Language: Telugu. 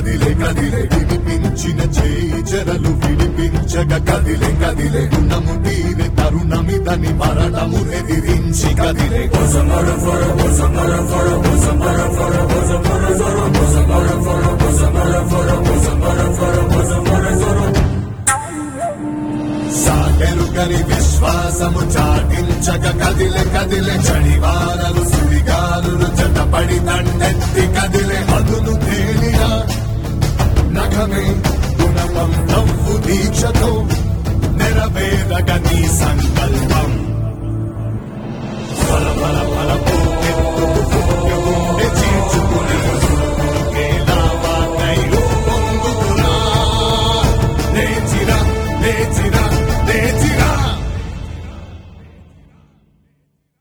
కదిలే కదిలే వినిపించిన చేయి చెరలు విడిపించగ కదిలే కదిలే రుణము తీరే తరుణమిదని మరణము ఎదిరించి కదిలే సాగెరుగని విశ్వాసము చాటించక కదిలే కదిలే చడివారలు సుడిగాలులు జటపడి దండెత్తి కదిలే అదును తేలిన నఖమే గుణపం నవ్వు దీక్షతో నెరవేరగ నీ సంకల్ప